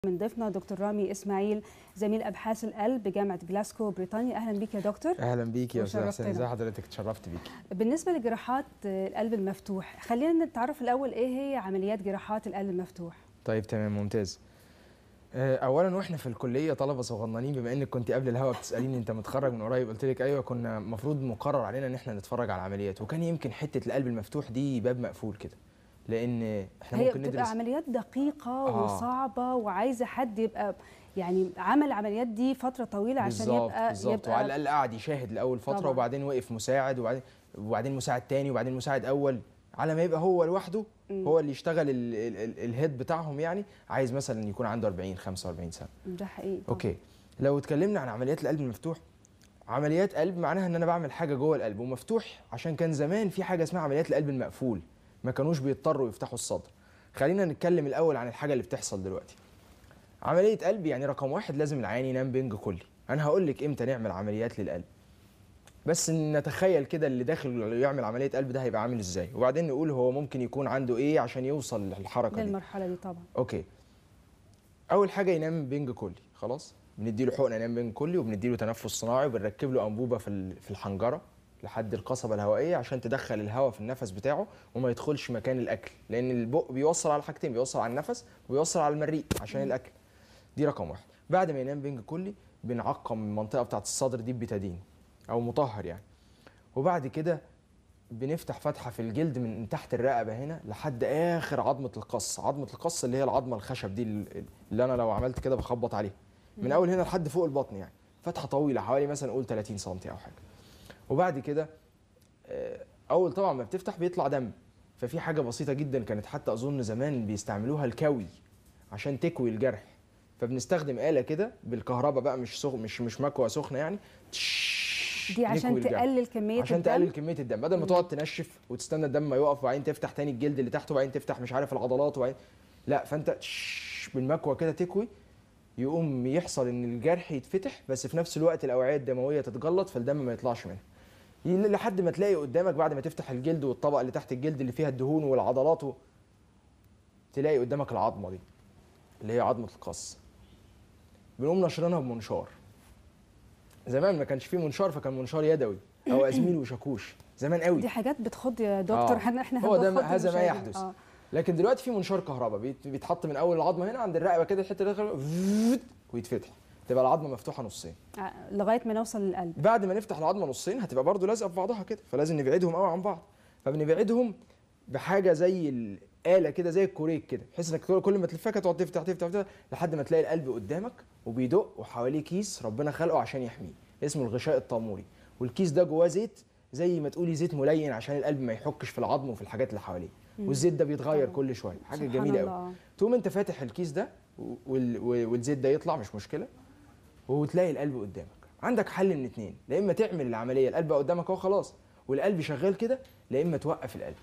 من ضيفنا دكتور رامي اسماعيل زميل ابحاث القلب بجامعه جلاسكو بريطانيا اهلا بيك يا دكتور اهلا بيك يا استاذ وشرفتنا. حسين ازي حضرتك اتشرفت بيك بالنسبه لجراحات القلب المفتوح خلينا نتعرف الاول ايه هي عمليات جراحات القلب المفتوح طيب تمام ممتاز آه، اولا واحنا في الكليه طلبه صغننين بما انك كنت قبل الهوا بتساليني انت متخرج من قريب قلت لك ايوه كنا المفروض مقرر علينا ان احنا نتفرج على العمليات وكان يمكن حته القلب المفتوح دي باب مقفول كده لان احنا هي ممكن بتبقى ندرس عمليات دقيقه آه. وصعبه وعايزه حد يبقى يعني عمل العمليات دي فتره طويله عشان بالظبط يبقى بالظبط وعلى يبقى الاقل قعد يشاهد لاول فتره طبعاً. وبعدين وقف مساعد وبعدين وبعدين مساعد تاني وبعدين مساعد اول على ما يبقى هو لوحده مم. هو اللي يشتغل ال- ال- ال- الهيد بتاعهم يعني عايز مثلا يكون عنده 40 45 سنه ده حقيقي طبعاً. اوكي لو اتكلمنا عن عمليات القلب المفتوح عمليات قلب معناها ان انا بعمل حاجه جوه القلب ومفتوح عشان كان زمان في حاجه اسمها عمليات القلب المقفول ما كانوش بيضطروا يفتحوا الصدر خلينا نتكلم الاول عن الحاجه اللي بتحصل دلوقتي عمليه قلب يعني رقم واحد لازم العيان ينام بنج كلي انا هقول لك امتى نعمل عمليات للقلب بس نتخيل كده اللي داخل يعمل عمليه قلب ده هيبقى عامل ازاي وبعدين نقول هو ممكن يكون عنده ايه عشان يوصل للحركه دي للمرحله دي طبعا اوكي اول حاجه ينام بنج كلي خلاص بنديله حقنه ينام بنج كلي وبنديله تنفس صناعي وبنركب له انبوبه في ال- في الحنجره لحد القصبه الهوائيه عشان تدخل الهواء في النفس بتاعه وما يدخلش مكان الاكل لان البق بيوصل على حاجتين بيوصل على النفس وبيوصل على المريء عشان الاكل دي رقم واحد بعد ما ينام بنج كلي بنعقم المنطقه بتاعه الصدر دي ببتادين او مطهر يعني وبعد كده بنفتح فتحه في الجلد من تحت الرقبه هنا لحد اخر عظمه القص عظمه القص اللي هي العظمه الخشب دي اللي انا لو عملت كده بخبط عليها من اول هنا لحد فوق البطن يعني فتحه طويله حوالي مثلا قول 30 سم او حاجه وبعد كده آه، اول طبعا ما بتفتح بيطلع دم ففي حاجه بسيطه جدا كانت حتى اظن زمان بيستعملوها الكوي عشان تكوي الجرح فبنستخدم آلة كده بالكهرباء بقى مش سخ... مش مش مكوى سخنه يعني دي عشان نكوي الجرح. تقلل كميه عشان الدم تقلل كميه الدم بدل ما تقعد تنشف وتستنى الدم ما يقف وبعدين تفتح تاني الجلد اللي تحته وبعدين تفتح مش عارف العضلات وبعدين لا فانت تش- بالمكوى كده تكوي يقوم يحصل ان الجرح يتفتح بس في نفس الوقت الاوعيه الدمويه تتجلط فالدم ما يطلعش منها ي- لحد ما تلاقي قدامك بعد ما تفتح الجلد والطبقه اللي تحت الجلد اللي فيها الدهون والعضلات و... تلاقي قدامك العظمه دي اللي هي عظمه القص بنقوم نشرينها بمنشار زمان ما كانش فيه منشار فكان منشار يدوي او ازميل وشاكوش زمان قوي دي حاجات بتخض يا دكتور آه. احنا احنا هو ده هنخض هذا ما المشاهدين. يحدث. آه. لكن دلوقتي في منشار كهرباء بيت- بيتحط من اول العظمه هنا عند الرقبه كده الحته اللي داخل ويتفتح تبقى العظمه مفتوحه نصين آه، لغايه ما نوصل للقلب بعد ما نفتح العظمه نصين هتبقى برضو لازقه في بعضها كده فلازم نبعدهم قوي عن بعض فبنبعدهم بحاجه زي الاله كده زي الكوريك كده بحيث انك كل ما تلفها كده تقعد تفتح تفتح تفتح لحد ما تلاقي القلب قدامك وبيدق وحواليه كيس ربنا خلقه عشان يحميه اسمه الغشاء الطاموري والكيس ده جواه زيت زي ما تقولي زيت ملين عشان القلب ما يحكش في العظم وفي الحاجات اللي حواليه والزيت ده بيتغير طبعاً. كل شويه حاجه سبحان جميله الله. قوي تقوم انت فاتح الكيس ده وال- وال- والزيت ده يطلع مش مشكله وتلاقي القلب قدامك عندك حل من اتنين لا اما تعمل العمليه القلب بقى قدامك اهو خلاص والقلب شغال كده لا اما توقف القلب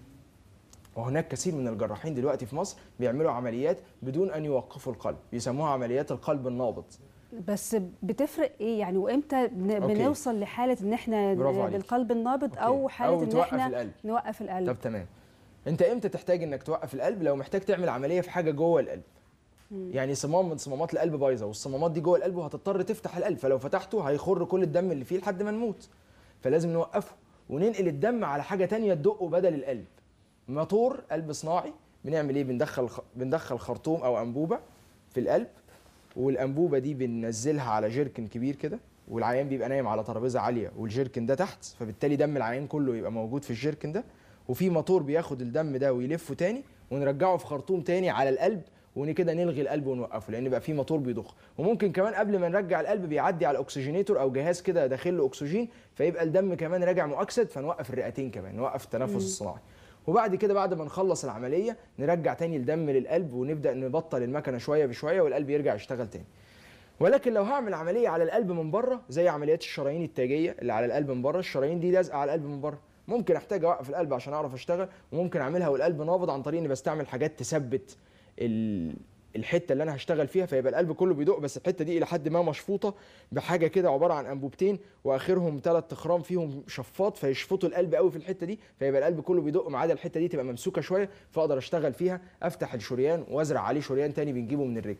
وهناك كثير من الجراحين دلوقتي في مصر بيعملوا عمليات بدون ان يوقفوا القلب بيسموها عمليات القلب النابض بس بتفرق ايه يعني وامتى بن- أوكي. بنوصل لحاله ان احنا برافو عليك. بالقلب النابض أوكي. او حاله أو ان توقف احنا القلب. نوقف القلب طب تمام انت امتى تحتاج انك توقف القلب لو محتاج تعمل عمليه في حاجه جوه القلب يعني صمام من صمامات القلب بايظه والصمامات دي جوه القلب وهتضطر تفتح القلب فلو فتحته هيخر كل الدم اللي فيه لحد ما نموت فلازم نوقفه وننقل الدم على حاجه تانية تدقه بدل القلب موتور قلب صناعي بنعمل ايه بندخل خ... بندخل خرطوم او انبوبه في القلب والانبوبه دي بننزلها على جيركن كبير كده والعيان بيبقى نايم على ترابيزه عاليه والجيركن ده تحت فبالتالي دم العيان كله يبقى موجود في الجيركن ده وفي موتور بياخد الدم ده ويلفه تاني ونرجعه في خرطوم تاني على القلب وكده نلغي القلب ونوقفه لان بقى في موتور بيضخ وممكن كمان قبل ما نرجع القلب بيعدي على الاكسجينيتور او جهاز كده داخل له اكسجين فيبقى الدم كمان راجع مؤكسد فنوقف الرئتين كمان نوقف التنفس الصناعي وبعد كده بعد ما نخلص العمليه نرجع تاني الدم للقلب ونبدا نبطل المكنه شويه بشويه والقلب يرجع يشتغل تاني ولكن لو هعمل عمليه على القلب من بره زي عمليات الشرايين التاجيه اللي على القلب من بره الشرايين دي لازقه على القلب من بره ممكن احتاج اوقف القلب عشان اعرف اشتغل وممكن اعملها والقلب نابض عن طريق اني بستعمل حاجات تثبت ال- الحته اللي انا هشتغل فيها فيبقى القلب كله بيدق بس الحته دي الى حد ما مشفوطه بحاجه كده عباره عن انبوبتين واخرهم ثلاث تخرام فيهم شفاط فيشفطوا القلب قوي في الحته دي فيبقى القلب كله بيدق ما عدا الحته دي تبقى ممسوكه شويه فاقدر اشتغل فيها افتح الشريان وازرع عليه شريان تاني بنجيبه من الرجل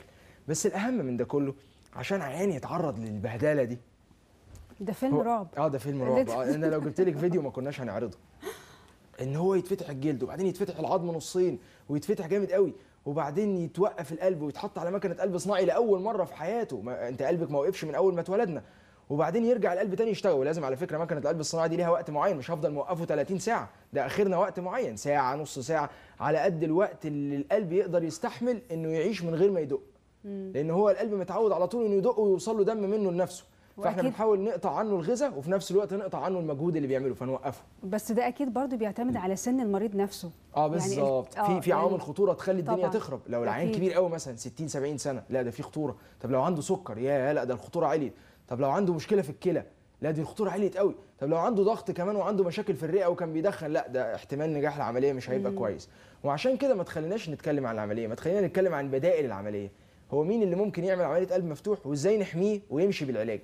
بس الاهم من ده كله عشان عيان يتعرض للبهدله دي ده فيلم هو- رعب اه ده فيلم رعب آه، انا لو جبت لك فيديو ما كناش هنعرضه ان هو يتفتح الجلد وبعدين يتفتح العظم نصين ويتفتح جامد قوي وبعدين يتوقف القلب ويتحط على مكنه قلب صناعي لاول مره في حياته ما انت قلبك ما وقفش من اول ما اتولدنا وبعدين يرجع القلب تاني يشتغل ولازم على فكره مكنه القلب الصناعي دي ليها وقت معين مش هفضل موقفه 30 ساعه ده اخرنا وقت معين ساعه نص ساعه على قد الوقت اللي القلب يقدر يستحمل انه يعيش من غير ما يدق لان هو القلب متعود على طول انه يدق ويوصل له دم منه لنفسه فاحنا وأكيد- بنحاول نقطع عنه الغذاء وفي نفس الوقت نقطع عنه المجهود اللي بيعمله فنوقفه بس ده اكيد برضو بيعتمد على سن المريض نفسه اه يعني ال- بالظبط آه، في في يعني عوامل خطوره تخلي الدنيا طبعاً. تخرب لو العيان أكيد. كبير قوي مثلا 60 70 سنه لا ده في خطوره طب لو عنده سكر يا لا ده الخطوره عليت طب لو عنده مشكله في الكلى لا دي الخطوره عليت قوي طب لو عنده ضغط كمان وعنده مشاكل في الرئه وكان بيدخن لا ده احتمال نجاح العمليه مش هيبقى كويس وعشان كده ما تخليناش نتكلم عن العمليه ما تخلينا نتكلم عن بدائل العمليه هو مين اللي ممكن يعمل عمليه قلب مفتوح وازاي نحميه ويمشي بالعلاج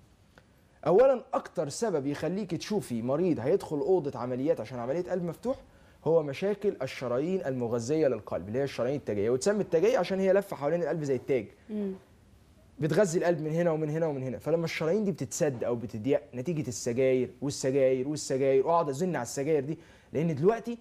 اولا اكتر سبب يخليك تشوفي مريض هيدخل اوضه عمليات عشان عمليه قلب مفتوح هو مشاكل الشرايين المغذيه للقلب اللي هي الشرايين التاجيه وتسمى التاجيه عشان هي لفه حوالين القلب زي التاج مم. بتغذي القلب من هنا ومن هنا ومن هنا فلما الشرايين دي بتتسد او بتضيق نتيجه السجاير والسجاير والسجاير واقعد ازن على السجاير دي لان دلوقتي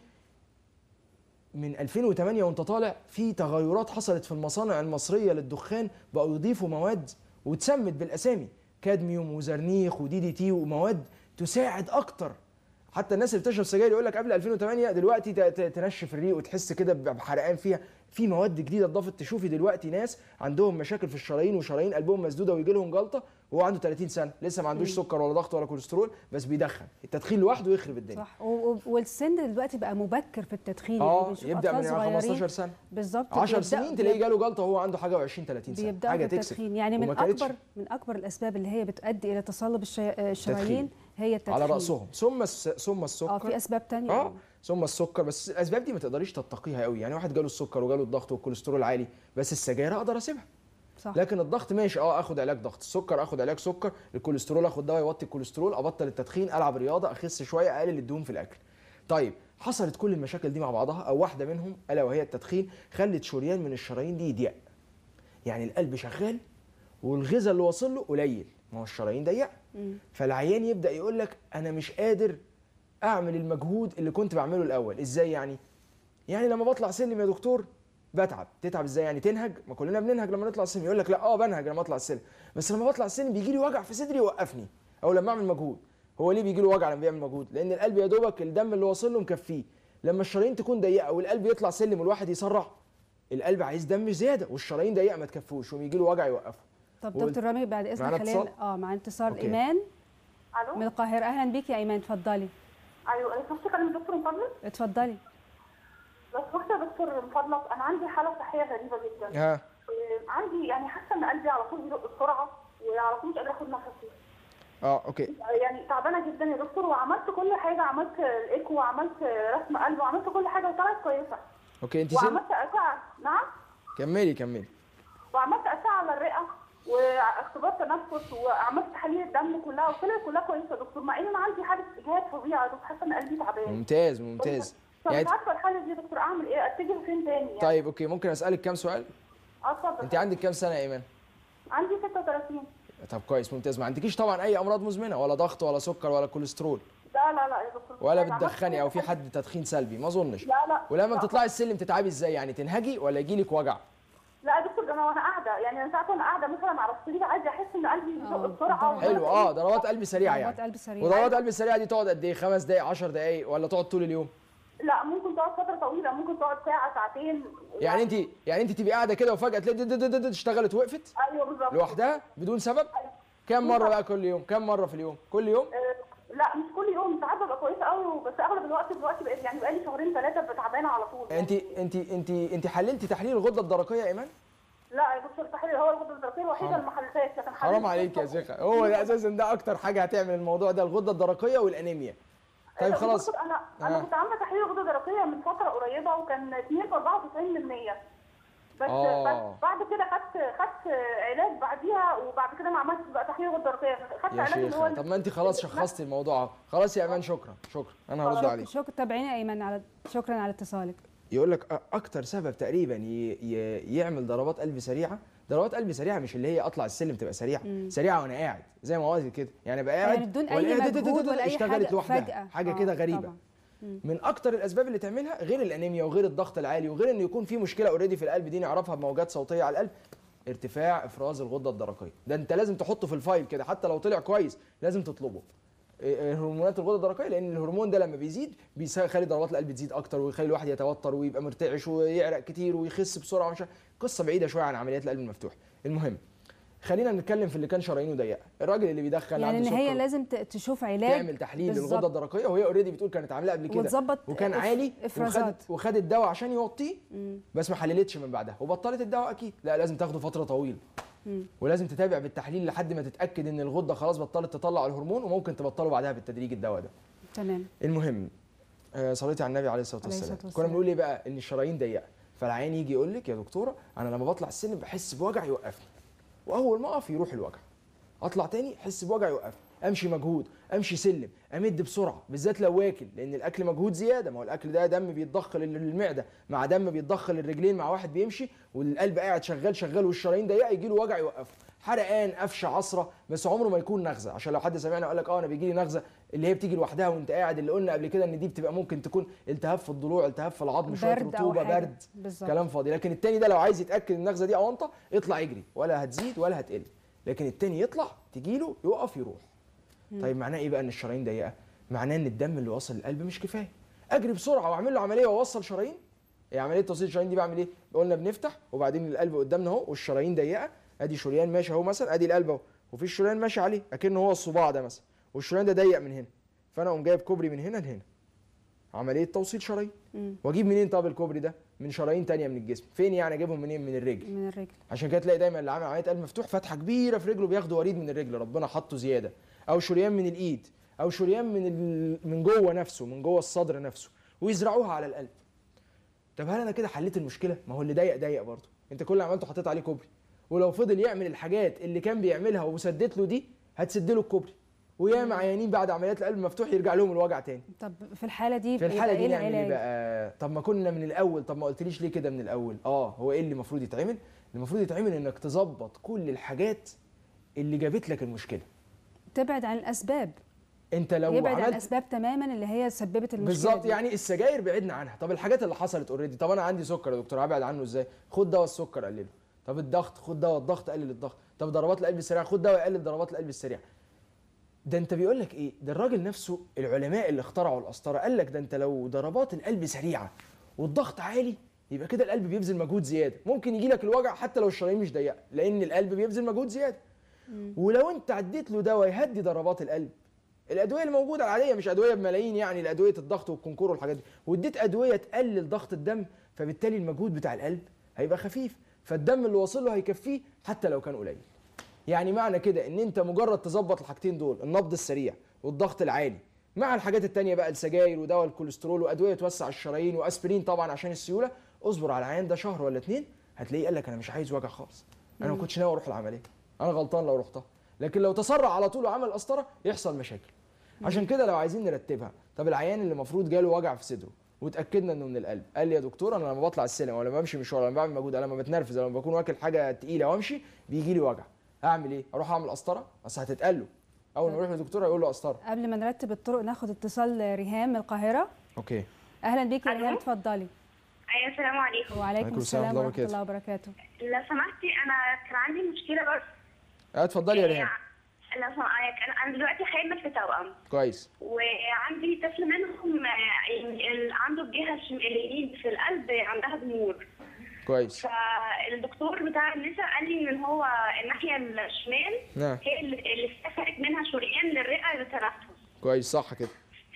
من 2008 وانت طالع في تغيرات حصلت في المصانع المصريه للدخان بقوا يضيفوا مواد وتسمت بالاسامي كادميوم وزرنيخ ودي دي تي ومواد تساعد اكتر حتى الناس اللي بتشرب سجاير يقول لك قبل 2008 دلوقتي ت- ت- تنشف الريق وتحس كده بحرقان فيها في مواد جديده اتضافت تشوفي دلوقتي ناس عندهم مشاكل في الشرايين وشرايين قلبهم مسدوده ويجي لهم جلطه وهو عنده 30 سنه لسه ما عندوش سكر ولا ضغط ولا كوليسترول بس بيدخن التدخين لوحده يخرب الدنيا صح و- و- والسن دلوقتي بقى مبكر في التدخين اه بنشوف يبدا أطفال من صغيرين 15 سنه بالظبط 10 بيبدأ- سنين تلاقيه جاله جلطه وهو عنده حاجه و20 30 سنه بيبداوا حاجه في تكسب التدخين يعني من وما كانتش اكبر من اكبر الاسباب اللي هي بتؤدي الى تصلب الشي- الشرايين هي التدخين على راسهم ثم الس... ثم السكر اه في اسباب تانية اه ثم السكر بس الاسباب دي ما تقدريش تتقيها قوي يعني واحد جاله السكر وجاله الضغط والكوليسترول عالي بس السجاير اقدر اسيبها صح لكن الضغط ماشي اه اخد علاج ضغط السكر اخد علاج سكر الكوليسترول اخد دواء يوطي الكوليسترول ابطل التدخين العب رياضه اخس شويه اقلل الدهون في الاكل طيب حصلت كل المشاكل دي مع بعضها او واحده منهم الا وهي التدخين خلت شريان من الشرايين دي يضيق يعني القلب شغال والغذاء اللي واصل له قليل ما هو الشرايين ضيقه مم. فالعيان يبدا يقول لك انا مش قادر اعمل المجهود اللي كنت بعمله الاول ازاي يعني يعني لما بطلع سلم يا دكتور بتعب تتعب ازاي يعني تنهج ما كلنا بننهج لما نطلع السلم يقول لك لا اه بنهج لما اطلع السلم بس لما بطلع السلم بيجي لي وجع في صدري يوقفني او لما اعمل مجهود هو ليه بيجي له وجع لما بيعمل مجهود لان القلب يا دوبك الدم اللي واصل له مكفيه لما الشرايين تكون ضيقه والقلب يطلع سلم والواحد يسرع القلب عايز دم زياده والشرايين ضيقه ما تكفوش ويجي له وجع يوقفه طب وقلت- دكتور رامي بعد اذنك معانا خلينا اتصال؟ اه مع اتصال أوكي. ايمان الو من القاهره اهلا بيك يا ايمان اتفضلي ايوه انا شفت كلام الدكتور من فضلك اتفضلي لو سمحت يا دكتور من فضلك انا عندي حاله صحيه غريبه جدا ها آه، عندي يعني حاسه ان قلبي على طول بيدق بسرعه وعلى طول مش قادره اخد نفسي اه اوكي آه، يعني تعبانه جدا يا دكتور وعملت كل حاجه عملت الايكو وعملت رسم قلب وعملت كل حاجه وطلعت كويسه اوكي انت سن وعملت اشعه نعم كملي كملي وعملت اشعه على الرئه واختبار تنفس وعملت تحاليل الدم كلها وطلعت كلها كويسه يا دكتور مع ان انا عندي حاله اجهاد فظيعه يا دكتور حاسه ان قلبي تعبان ممتاز ممتاز طب يعني مش عارفه الحاله دي يا دكتور اعمل ايه اتجه فين تاني يعني طيب اوكي ممكن اسالك كام سؤال اه اتفضل انت عندك كام سنه يا ايمان عندي 36 طب كويس ممتاز ما عندكيش طبعا اي امراض مزمنه ولا ضغط ولا سكر ولا كوليسترول لا لا لا يا دكتور ولا عملت بتدخني او كل في حاجة. حد تدخين سلبي ما اظنش لا لا ولما لا. بتطلعي السلم تتعبي ازاي يعني تنهجي ولا يجيلك وجع لا يا دكتور ده انا وانا قاعده يعني انا ساعات وانا قاعده مثلا على السرير عادي احس ان قلبي آه، بيدق بسرعه طبعاً. حلو اه ضربات قلب سريعه ضربات يعني قلب سريعه وضربات قلب السريعه دي تقعد قد ايه خمس دقائق 10 دقائق ولا تقعد طول اليوم لا ممكن تقعد فتره طويله ممكن تقعد ساعه ساعتين يعني انت يعني انت تبقي قاعده كده وفجاه تلاقي دد- دد- دد- اشتغلت وقفت ايوه بالظبط لوحدها بدون سبب كم مره بقى كل يوم كم مره في اليوم كل يوم آه، لا مش كل يوم ساعات ببقى كويسه قوي بس اغلب الوقت دلوقتي بقيت يعني بقالي شهرين ثلاثه تعبانه على طول انت انت انت انت حللتي تحليل الغده الدرقيه يا ايمان لا يا دكتور تحليل هو الغده الدرقيه الوحيده حرام. اللي ما حلتهاش لكن حرام حللت عليك يا كل- شيخه هو ده اساسا ده اكتر حاجه هتعمل الموضوع ده الغده الدرقيه والانيميا طيب آه، خلاص دكتور انا انا آه. كنت عامله تحليل غده درقيه من فتره قريبه وكان 2 في 94 من 100 بس آه. بس بعد كده خدت خدت علاج بعديها وبعد كده ما عملتش بقى تحليل غده درقيه خدت يا علاج اللي هو شيخه طب ما انت خلاص شخصتي الموضوع اهو خلاص يا ايمان شكرا شكرا انا هرد عليك شكرا تابعينا يا ايمان على شكرا على اتصالك يقول لك أ- اكتر سبب تقريبا ي... ي... يعمل ضربات قلب سريعه ضربات قلب سريعه مش اللي هي اطلع السلم تبقى سريعه سريعه وانا قاعد زي ما قلت كده يعني ابقى قاعد يعني بدون أي والآية دي- دي- دي- مجهود دي- ولا أي اشتغلت حاجة لوحدها فجأة. حاجه آه، كده غريبه طبعاً. من اكتر الاسباب اللي تعملها غير الانيميا وغير الضغط العالي وغير ان يكون في مشكله اوريدي في القلب دي نعرفها بموجات صوتيه على القلب ارتفاع افراز الغده الدرقيه ده انت لازم تحطه في الفايل كده حتى لو طلع كويس لازم تطلبه إيه، هرمونات الغده الدرقيه لان الهرمون ده لما بيزيد بيخلي ضربات القلب تزيد اكتر ويخلي الواحد يتوتر ويبقى مرتعش ويعرق كتير ويخس بسرعه مش قصه بعيده شويه عن عمليات القلب المفتوح المهم خلينا نتكلم في اللي كان شرايينه ضيقه الراجل اللي بيدخل يعني ان عنده هي سكر لازم ت- تشوف علاج تعمل تحليل بالظبط. للغده الدرقيه وهي اوريدي بتقول كانت عاملاه قبل كده وتظبط وكان إف- عالي إفرازات. وخد وخد الدواء عشان يوطيه بس ما حللتش من بعدها وبطلت الدواء اكيد لا لازم تاخده فتره طويله ولازم تتابع بالتحليل لحد ما تتاكد ان الغده خلاص بطلت تطلع الهرمون وممكن تبطله بعدها بالتدريج الدواء ده تمام المهم آه، صليتي على النبي عليه الصلاه عليه والسلام الصلاة كنا والسلام. بنقول ايه بقى ان الشرايين ضيقه فالعيان يجي يقول لك يا دكتوره انا لما بطلع السلم بحس بوجع يوقفني واول ما اقف يروح الوجع اطلع تاني احس بوجع يوقفني امشي مجهود امشي سلم امد بسرعه بالذات لو واكل لان الاكل مجهود زياده ما هو الاكل ده دم بيتضخ لل- للمعده مع دم بيتضخ للرجلين مع واحد بيمشي والقلب قاعد شغال شغال والشرايين ضيقه يجي له وجع يوقفه حرقان قفشه عصره بس عمره ما يكون نغزه عشان لو حد سمعنا يقول لك اه انا بيجي لي نغزه اللي هي بتيجي لوحدها وانت قاعد اللي قلنا قبل كده ان دي بتبقى ممكن تكون التهاب في الضلوع التهاب في العظم شويه برد أو رطوبه حاجة. برد بالظبط. كلام فاضي لكن التاني ده لو عايز يتاكد ان النغزه دي اونطه يطلع يجري ولا هتزيد ولا هتقل لكن التاني يطلع تجيله يقف يروح طيب معناه ايه بقى ان الشرايين ضيقه معناه ان الدم اللي واصل للقلب مش كفايه اجري بسرعه واعمل له عمليه واوصل شرايين هي عمليه توصيل الشرايين دي بعمل ايه قلنا بنفتح وبعدين القلب قدامنا اهو والشرايين ضيقه ادي شريان ماشي اهو مثلا ادي القلب اهو وفي الشريان ماشي عليه اكنه هو الصباع ده مثلا والشريان ده ضيق من هنا فانا اقوم جايب كوبري من هنا لهنا عمليه توصيل شرايين مم. واجيب منين طب الكوبري ده من شرايين تانية من الجسم فين يعني اجيبهم منين من الرجل من الرجل عشان كده تلاقي دايما اللي عامل عمليه قلب مفتوح فتحه كبيره في رجله بياخدوا وريد من الرجل ربنا حطه زياده او شريان من الايد او شريان من ال... من جوه نفسه من جوه الصدر نفسه ويزرعوها على القلب طب هل انا كده حليت المشكله ما هو اللي ضيق ضيق برضه انت كل اللي عملته حطيت عليه كوبري ولو فضل يعمل الحاجات اللي كان بيعملها وسدت له دي هتسد له الكوبري وياما عيانين بعد عمليات القلب المفتوح يرجع لهم الوجع تاني طب في الحاله دي في بيبقى الحاله دي ايه نعمل ايه العلاج بقى طب ما كنا من الاول طب ما قلتليش ليه كده من الاول اه هو ايه اللي المفروض يتعمل اللي المفروض يتعمل انك تظبط كل الحاجات اللي جابت لك المشكله تبعد عن الاسباب انت لو يبعد عن عملت الاسباب تماما اللي هي سببت المشكله بالظبط دي. يعني السجاير بعدنا عنها طب الحاجات اللي حصلت اوريدي طب انا عندي سكر يا دكتور هبعد عنه ازاي خد دواء السكر قلله طب الضغط خد دواء الضغط قلل الضغط طب ضربات القلب السريعه خد دواء يقلل ضربات القلب السريعه ده انت بيقول لك ايه ده الراجل نفسه العلماء اللي اخترعوا القسطره قال لك ده انت لو ضربات القلب سريعه والضغط عالي يبقى كده القلب بيبذل مجهود زياده ممكن يجي لك الوجع حتى لو الشرايين مش ضيقه لان القلب بيبذل مجهود زياده ولو انت عديت له دواء يهدي ضربات القلب الادويه اللي موجوده العاديه مش ادويه بملايين يعني الادويه الضغط والكونكور والحاجات دي واديت ادويه تقلل ضغط الدم فبالتالي المجهود بتاع القلب هيبقى خفيف فالدم اللي واصل له هيكفيه حتى لو كان قليل يعني معنى كده ان انت مجرد تظبط الحاجتين دول النبض السريع والضغط العالي مع الحاجات التانية بقى السجاير ودواء الكوليسترول وادويه توسع الشرايين واسبرين طبعا عشان السيوله اصبر على العيان ده شهر ولا اتنين هتلاقيه قال لك انا مش عايز وجع خالص انا ما كنتش ناوي اروح العمليه انا غلطان لو رحتها لكن لو تسرع على طول وعمل قسطره يحصل مشاكل عشان كده لو عايزين نرتبها طب العيان اللي المفروض جاله وجع في صدره وتاكدنا انه من القلب قال لي يا دكتور انا لما بطلع السلم ولا بمشي مشوار ولا بعمل مجهود أنا لما بتنرفز ولا لما بكون واكل حاجه تقيله وامشي بيجي لي وجع اعمل ايه اروح اعمل قسطره بس هتتقال له اول ما يروح للدكتور هيقول له قسطره قبل ما نرتب الطرق ناخد اتصال ريهام من القاهره اوكي اهلا بيك يا ألو؟ ريهام اتفضلي ايوه السلام عليكم وعليكم عليكم السلام السلام ورحمة ورحمه الله الله وبركاته لو سمحتي انا كان عندي مشكله بس آه، اتفضلي يا ريهام لو سمحتي انا أنا دلوقتي حامل في توأم كويس وعندي طفل منهم آه، يعني ال- عنده الجهه الشم- اليمين في القلب عندها ضمور كويس فالدكتور بتاع النساء قال لي ان هو الناحيه الشمال نعم هي اللي اللي اتفرت منها شريان للرئه للتنفس كويس صح كده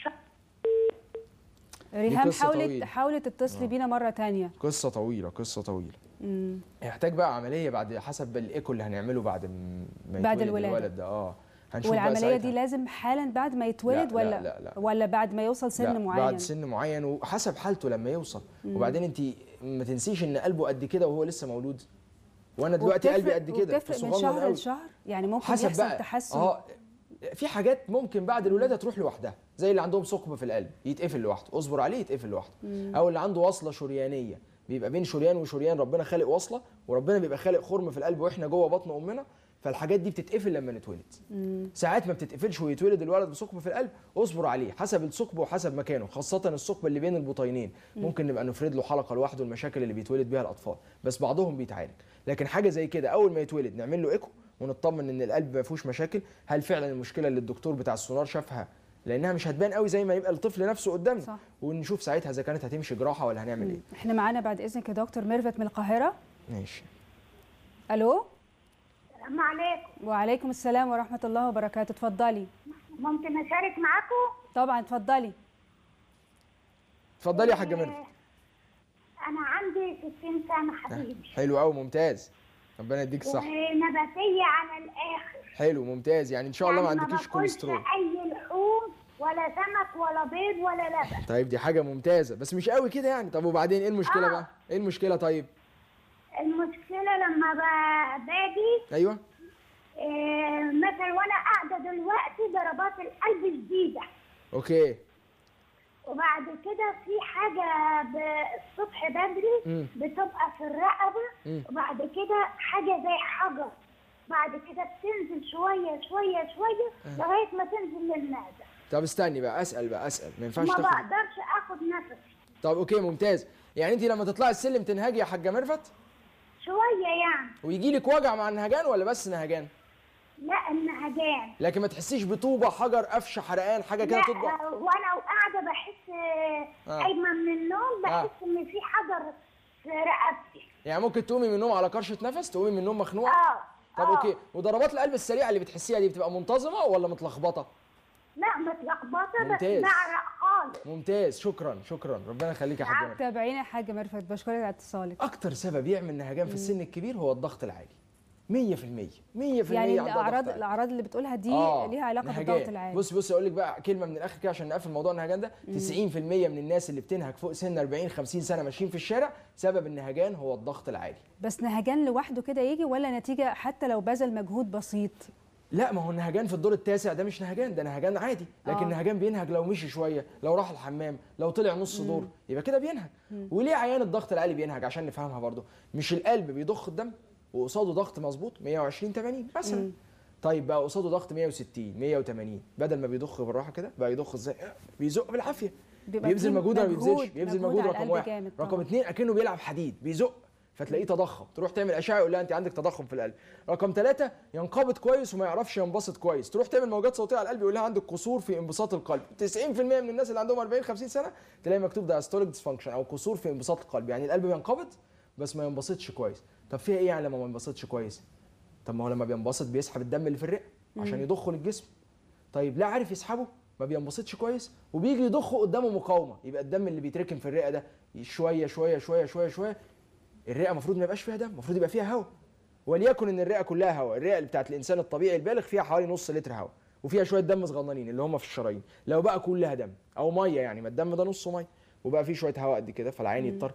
ريهام قصة حاولت طويلة. حاولت تتصلي بينا مره تانية قصه طويله قصه طويله مم. يحتاج بقى عمليه بعد حسب الايكو اللي هنعمله بعد م- ما بعد يتولد الولادة. الولد ده اه هنشوف بقى والعمليه ساعتها. دي لازم حالا بعد ما يتولد لا، ولا لا، لا. ولا بعد ما يوصل سن لا معين بعد سن معين وحسب حالته لما يوصل وبعدين انت ما تنسيش ان قلبه قد كده وهو لسه مولود وانا دلوقتي وبتفرق- قلبي قد كده وبتفرق من صغنن شهر قوي. لشهر يعني ممكن حسب يحصل بقى تحسن اه في حاجات ممكن بعد الولاده تروح لوحدها زي اللي عندهم ثقب في القلب يتقفل لوحده اصبر عليه يتقفل لوحده او اللي عنده وصله شريانيه بيبقى بين شريان وشريان ربنا خالق وصله وربنا بيبقى خالق خرم في القلب واحنا جوه بطن امنا فالحاجات دي بتتقفل لما نتولد ساعات ما بتتقفلش ويتولد الولد بثقب في القلب اصبر عليه حسب الثقب وحسب مكانه خاصه الثقب اللي بين البطينين ممكن نبقى نفرد له حلقه لوحده المشاكل اللي بيتولد بيها الاطفال بس بعضهم بيتعالج لكن حاجه زي كده اول ما يتولد نعمل له ايكو ونطمن ان القلب ما فيهوش مشاكل هل فعلا المشكله اللي الدكتور بتاع السونار شافها لانها مش هتبان قوي زي ما يبقى الطفل نفسه قدامنا صح. ونشوف ساعتها اذا كانت هتمشي جراحه ولا هنعمل ايه احنا معانا بعد اذنك يا دكتور ميرفت من القاهره ماشي الو السلام عليكم وعليكم السلام ورحمه الله وبركاته اتفضلي ممكن اشارك معاكم طبعا اتفضلي اتفضلي يا حاجه ميرفت انا عندي 60 سنه حبيبي حلو قوي ممتاز ربنا يديك الصحه ونباتيه على الاخر حلو ممتاز يعني ان شاء الله ما يعني عندكيش باكلش كوليسترول اي لحوم ولا سمك ولا بيض ولا لبن طيب دي حاجه ممتازه بس مش قوي كده يعني طب وبعدين ايه المشكله آه. بقى ايه المشكله طيب المشكله لما ب- باجي ايوه آه، مثلا وانا قاعده دلوقتي ضربات القلب شديده اوكي وبعد كده في حاجه ب- الصبح بدري مم. بتبقى في الرقبه مم. وبعد كده حاجه زي حجر بعد كده بتنزل شويه شويه شويه لغايه ما تنزل للمعده طب استني بقى اسال بقى اسال ما ينفعش ما تاخد بقدرش اخد نفسي طب اوكي ممتاز يعني انت لما تطلعي السلم تنهجي يا حاجه ميرفت شويه يعني ويجي لك وجع مع النهجان ولا بس نهجان لا النهجان لكن ما تحسيش بطوبه حجر قفشه حرقان حاجه كده لا تطبع آه، وانا قاعده بحس آه، آه. قايمه من النوم آه. بحس ان في حجر في رقبتي يعني ممكن تقومي من النوم على كرشه نفس تقومي من النوم مخنوقه اه طب آه. اوكي وضربات القلب السريعه اللي بتحسيها دي بتبقى منتظمه ولا متلخبطه لا متلخبطه بس ممتاز. بعرق خالص ممتاز شكرا شكرا ربنا يخليك يا حاجه ميرفت تابعينا يا حاجه ميرفت بشكرك على اتصالك اكتر سبب يعمل نهجان في السن الكبير هو الضغط العالي 100% 100% يعني عندها الاعراض ضغط عالي. الاعراض اللي بتقولها دي آه، ليها علاقه نهجان. بالضغط العالي بص بص اقول لك بقى كلمه من الاخر كده عشان نقفل موضوع النهجان ده 90% من الناس اللي بتنهج فوق سن 40 50 سنه ماشيين في الشارع سبب النهجان هو الضغط العالي بس نهجان لوحده كده يجي ولا نتيجه حتى لو بذل مجهود بسيط لا ما هو النهجان في الدور التاسع ده مش نهجان ده نهجان عادي لكن آه. النهجان بينهج لو مشي شويه لو راح الحمام لو طلع نص دور يبقى كده بينهج وليه عيان الضغط العالي بينهج عشان نفهمها برضو مش القلب بيضخ الدم وقصاده ضغط مظبوط 120 80 مثلا طيب بقى قصاده ضغط 160 180 بدل ما بيضخ بالراحه كده بقى يضخ ازاي بيزق بالعافيه بيبقى بيبذل في مجهود ولا ما مجهود- بيبذلش بيبذل مجهود مجهود على رقم القلب واحد جامد رقم طبعاً. اثنين اكنه بيلعب حديد بيزق فتلاقيه تضخم تروح تعمل اشعه يقول لها انت عندك تضخم في القلب رقم ثلاثة ينقبض كويس وما يعرفش ينبسط كويس تروح تعمل موجات صوتيه على القلب يقول لها عندك قصور في انبساط القلب 90% من الناس اللي عندهم 40 50 سنه تلاقي مكتوب ده ستوليك ديسفانكشن او قصور في انبساط القلب يعني القلب بينقبض بس ما ينبسطش كويس طب فيها ايه يعني لما ما ينبسطش كويس طب ما هو لما بينبسط بيسحب الدم اللي في الرئه عشان يضخه للجسم طيب لا عارف يسحبه ما بينبسطش كويس وبيجي يضخه قدامه مقاومه يبقى الدم اللي بيتركن في الرئه ده شويه شويه شويه شويه شويه الرئه المفروض ما يبقاش فيها دم المفروض يبقى فيها هواء وليكن ان الرئه كلها هواء الرئه اللي بتاعت الانسان الطبيعي البالغ فيها حوالي نص لتر هواء وفيها شويه دم صغننين اللي هم في الشرايين لو بقى كلها دم او ميه يعني ما الدم ده نصه ميه وبقى فيه شويه هواء قد كده فالعين يضطر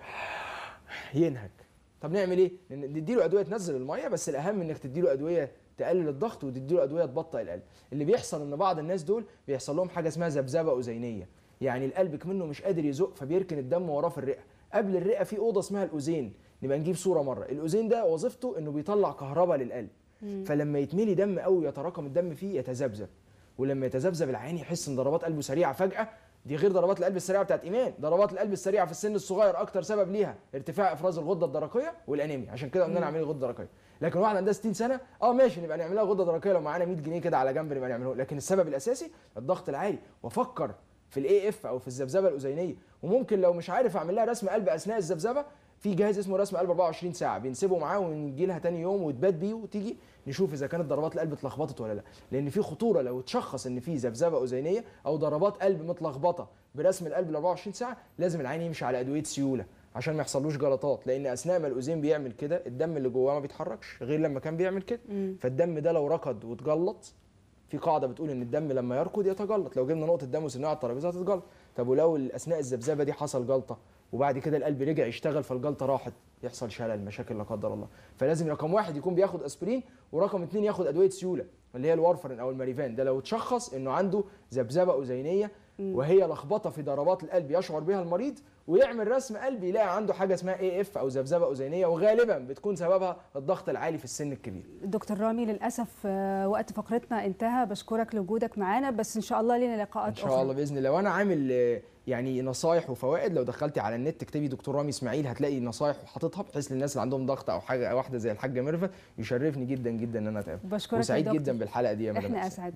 ينهج طب نعمل ايه نديله ادويه تنزل الميه بس الاهم انك تديله ادويه تقلل الضغط وتديله ادويه تبطئ القلب اللي بيحصل ان بعض الناس دول بيحصل لهم حاجه اسمها ذبذبه اذينيه يعني القلب كمنه مش قادر يزق فبيركن الدم وراه في الرئه قبل الرئه في اوضه اسمها الاذين نبقى نجيب صوره مره الاذين ده وظيفته انه بيطلع كهرباء للقلب فلما يتملي دم قوي يتراكم الدم فيه يتذبذب ولما يتذبذب العين يحس ان ضربات قلبه سريعه فجاه دي غير ضربات القلب السريعه بتاعت ايمان ضربات القلب السريعه في السن الصغير اكتر سبب ليها ارتفاع افراز الغده الدرقيه والانيميا عشان كده قلنا نعمل غده درقيه لكن واحد عندها 60 سنه اه ماشي نبقى نعملها غده درقيه لو معانا 100 جنيه كده على جنب نبقى نعمله لكن السبب الاساسي الضغط العالي وافكر في الاي اف او في الذبذبه الاذينيه وممكن لو مش عارف اعمل لها رسم قلب اثناء الذبذبه في جهاز اسمه رسم قلب 24 ساعه بنسيبه معاه ونجي لها تاني يوم وتبات بيه وتيجي نشوف اذا كانت ضربات القلب اتلخبطت ولا لا لان في خطوره لو تشخص ان في ذبذبه اذينيه او ضربات قلب متلخبطه برسم القلب ال 24 ساعه لازم العين يمشي على ادويه سيوله عشان ما يحصلوش جلطات لان اثناء ما الاذين بيعمل كده الدم اللي جواه ما بيتحركش غير لما كان بيعمل كده فالدم ده لو ركض واتجلط في قاعده بتقول ان الدم لما يركض يتجلط لو جبنا نقطه دم وسبناها على الترابيزه هتتجلط طب ولو اثناء الذبذبه دي حصل جلطه وبعد كده القلب رجع يشتغل فالجلطه راحت يحصل شلل مشاكل لا قدر الله فلازم رقم واحد يكون بياخد اسبرين ورقم اثنين ياخد ادويه سيوله اللي هي الوارفرين او الماريفان ده لو اتشخص انه عنده ذبذبه اذينيه وهي لخبطه في ضربات القلب يشعر بها المريض ويعمل رسم قلب يلاقي عنده حاجه اسمها اي اف او ذبذبه اذينيه وغالبا بتكون سببها الضغط العالي في السن الكبير دكتور رامي للاسف آه، وقت فقرتنا انتهى بشكرك لوجودك معانا بس ان شاء الله لنا لقاءات ان شاء اخرى الله باذن الله وانا عامل آه، يعني نصايح وفوائد لو دخلتي على النت تكتبي دكتور رامي اسماعيل هتلاقي نصايح وحاططها بحيث للناس اللي عندهم ضغط او حاجه واحده زي الحاجه ميرفت يشرفني جدا جدا ان انا اتقابل بشكرك يا وسعيد دكتور. جدا بالحلقه دي يا مدام احنا أسماء. اسعد